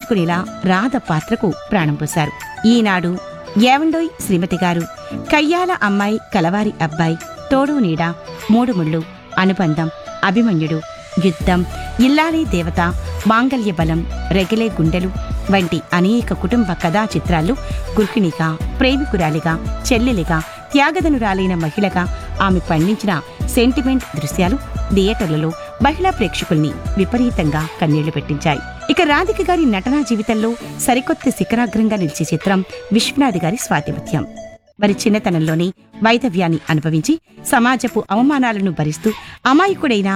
తలుచుకునేలా రాధ పాత్రకు ప్రాణం పోశారు ఈనాడు ఏవండోయ్ శ్రీమతి గారు కయ్యాల అమ్మాయి కలవారి అబ్బాయి తోడు నీడ మూడు ముళ్ళు అనుబంధం అభిమన్యుడు యుద్ధం ఇల్లాలి దేవత మాంగల్య బలం రెగలే గుండెలు వంటి అనేక కుటుంబ కథా చిత్రాల్లో గృహిణిగా ప్రేమికురాలిగా చెల్లెలిగా త్యాగదనురాలైన మహిళగా ఆమె పండించిన సెంటిమెంట్ దృశ్యాలు థియేటర్లలో మహిళా ప్రేక్షకుల్ని విపరీతంగా కన్నీళ్లు పెట్టించాయి ఇక రాధిక గారి నటనా జీవితంలో సరికొత్త శిఖరాగ్రంగా నిలిచే చిత్రం విశ్వనాథ్ గారి స్వాతిముత్యం మరి చిన్నతనంలోనే వైదవ్యాన్ని అనుభవించి సమాజపు అవమానాలను భరిస్తూ అమాయకుడైన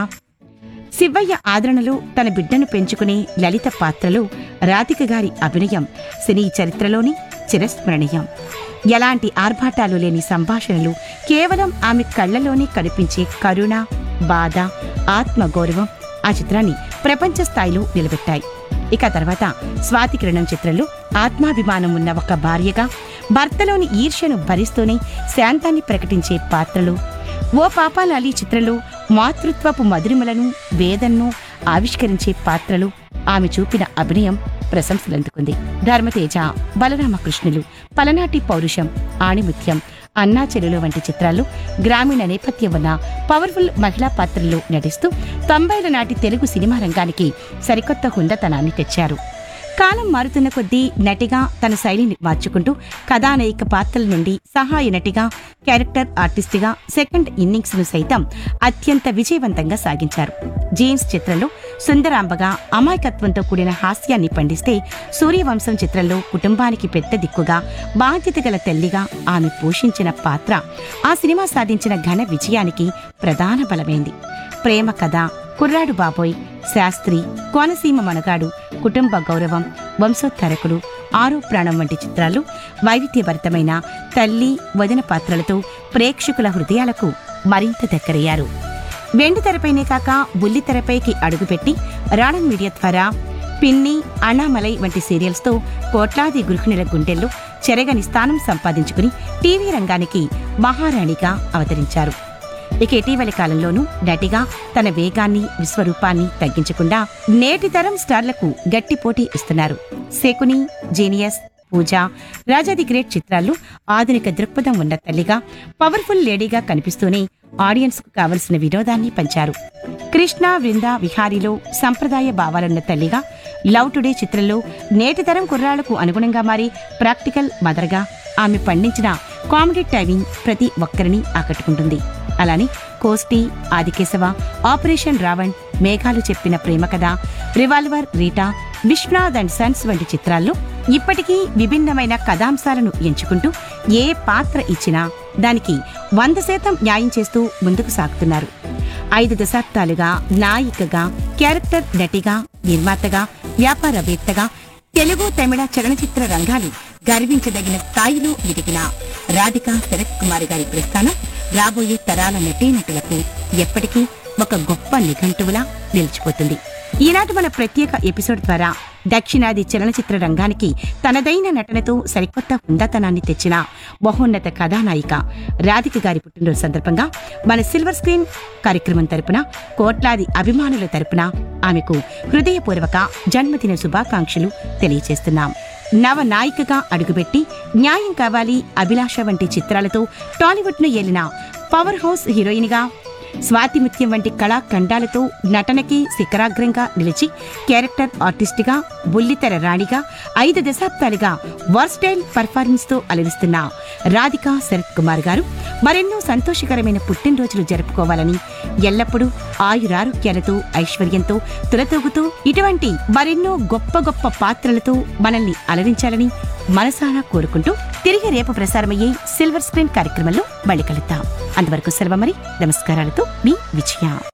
శివయ్య ఆదరణలో తన బిడ్డను పెంచుకునే లలిత పాత్రలో రాధిక గారి అభినయం సినీ చరిత్రలోని చిరస్మరణీయం ఎలాంటి ఆర్భాటాలు లేని సంభాషణలు కేవలం ఆమె కళ్ళలోనే కనిపించే కరుణ బాధ ఆత్మగౌరవం ఆ చిత్రాన్ని ప్రపంచ స్థాయిలో నిలబెట్టాయి ఇక తర్వాత స్వాతి కిరణం చిత్రంలో ఆత్మాభిమానం ఉన్న ఒక భార్యగా భర్తలోని ఈర్ష్యను భరిస్తూనే శాంతాన్ని ప్రకటించే పాత్రలు ఓ పాపాలాలి చిత్రంలో మాతృత్వపు మధురిమలను వేదన్ను ఆవిష్కరించే పాత్రలు ఆమె చూపిన అభినయం ప్రశంసలందుకుంది ధర్మతేజ బలరామకృష్ణులు పలనాటి పౌరుషం ఆణిముత్యం అన్నా చెల్లెలు వంటి చిత్రాల్లో గ్రామీణ నేపథ్యం ఉన్న పవర్ఫుల్ మహిళా పాత్రల్లో నటిస్తూ తొంభైల నాటి తెలుగు సినిమా రంగానికి సరికొత్త హుందతనాన్ని తెచ్చారు కాలం మారుతున్న కొద్దీ నటిగా తన శైలిని మార్చుకుంటూ కథానాయిక పాత్రల నుండి సహాయ నటిగా క్యారెక్టర్ ఆర్టిస్ట్గా సెకండ్ ఇన్నింగ్స్ ను సైతం అత్యంత విజయవంతంగా సాగించారు జేమ్స్ చిత్రంలో సుందరాంబగా అమాయకత్వంతో కూడిన హాస్యాన్ని పండిస్తే సూర్యవంశం చిత్రంలో కుటుంబానికి పెద్ద దిక్కుగా బాధ్యత గల తల్లిగా ఆమె పోషించిన పాత్ర ఆ సినిమా సాధించిన ఘన విజయానికి ప్రధాన బలమైంది ప్రేమ కథ కుర్రాడు బాబోయ్ శాస్త్రి కోనసీమ మనగాడు కుటుంబ గౌరవం వంశోత్తరకులు ఆరో ప్రాణం వంటి చిత్రాలు వైవిధ్యభరితమైన తల్లి వదిన పాత్రలతో ప్రేక్షకుల హృదయాలకు మరింత దగ్గరయ్యారు వెండి తెరపైనే కాక బుల్లి తెరపైకి అడుగుపెట్టి రాణం మీడియా ద్వారా పిన్ని అణామలై వంటి సీరియల్స్తో కోట్లాది గృహిణుల గుండెల్లో చెరగని స్థానం సంపాదించుకుని టీవీ రంగానికి మహారాణిగా అవతరించారు ఇక ఇటీవలి కాలంలోనూ నటిగా తన వేగాన్ని విశ్వరూపాన్ని తగ్గించకుండా నేటి తరం స్టార్లకు గట్టి పోటీ ఇస్తున్నారు శకుని జీనియస్ పూజ రాజాది గ్రేట్ చిత్రాల్లో ఆధునిక దృక్పథం ఉన్న తల్లిగా పవర్ఫుల్ లేడీగా కనిపిస్తూనే ఆడియన్స్ కు కావలసిన వినోదాన్ని పంచారు కృష్ణ వృంద విహారీలో సంప్రదాయ భావాలున్న తల్లిగా లవ్ టుడే చిత్రంలో నేటి తరం కుర్రాళ్లకు అనుగుణంగా మారి ప్రాక్టికల్ మదర్గా ఆమె పండించిన కామెడీ టైమింగ్ ప్రతి ఒక్కరిని ఆకట్టుకుంటుంది అలానే కోస్టి ఆదికేశవ ఆపరేషన్ రావణ్ మేఘాలు చెప్పిన ప్రేమ కథ revolver Rita Viswanath and sons వంటి చిత్రాల్లో ఇప్పటికీ విభిన్నమైన కథాంశాలను ఎంచుకుంటూ ఏ పాత్ర ఇచ్చినా దానికి వంద శాతం న్యాయం చేస్తూ ముందుకు సాగుతున్నారు ఐదు దశాబ్దాలుగా నాయికగా క్యారెక్టర్ నటిగా నిర్మాతగా వ్యాపారవేత్తగా తెలుగు తమిళ చలనచిత్ర రంగాలు గర్వించదగిన స్థాయిలో ఎదిగిన రాధిక శరత్ కుమార్ గారి ప్రస్థానం రాబోయే తరాల నటీనటులకు ఎప్పటికీ ఒక గొప్ప నిఘంటువులా నిలిచిపోతుంది ఈనాటి మన ప్రత్యేక ఎపిసోడ్ ద్వారా దక్షిణాది చలనచిత్ర రంగానికి తనదైన నటనతో సరికొత్త హుందాతనాన్ని తెచ్చిన బహోన్నత కథానాయిక రాధిక గారి పుట్టినరోజు సందర్భంగా మన సిల్వర్ స్క్రీన్ కార్యక్రమం తరపున కోట్లాది అభిమానుల తరపున ఆమెకు హృదయపూర్వక జన్మదిన శుభాకాంక్షలు తెలియజేస్తున్నాం నవ నాయికగా అడుగుపెట్టి న్యాయం కావాలి అభిలాష వంటి చిత్రాలతో టాలీవుడ్ ను ఏలిన పవర్ హౌస్ హీరోయిన్ గా స్వాతిముత్యం వంటి కళాఖండాలతో నటనకి శిఖరాగ్రంగా నిలిచి క్యారెక్టర్ ఆర్టిస్ట్గా బుల్లితెర రాణిగా ఐదు దశాబ్దాలుగా వర్స్టైల్ పర్ఫార్మెన్స్ తో అలరిస్తున్న రాధికా శరత్ కుమార్ గారు మరెన్నో సంతోషకరమైన పుట్టినరోజులు జరుపుకోవాలని ఎల్లప్పుడూ ఆయురారోగ్యాలతో ఐశ్వర్యంతో తులతూగుతూ ఇటువంటి మరెన్నో గొప్ప గొప్ప పాత్రలతో మనల్ని అలరించాలని మనసారా కోరుకుంటూ తిరిగి రేపు ప్రసారమయ్యే సిల్వర్ స్క్రీన్ కార్యక్రమంలో మళ్ళీ కలుద్దాం అంతవరకు సెలవు మరి నమస్కారాలతో మీ విజయ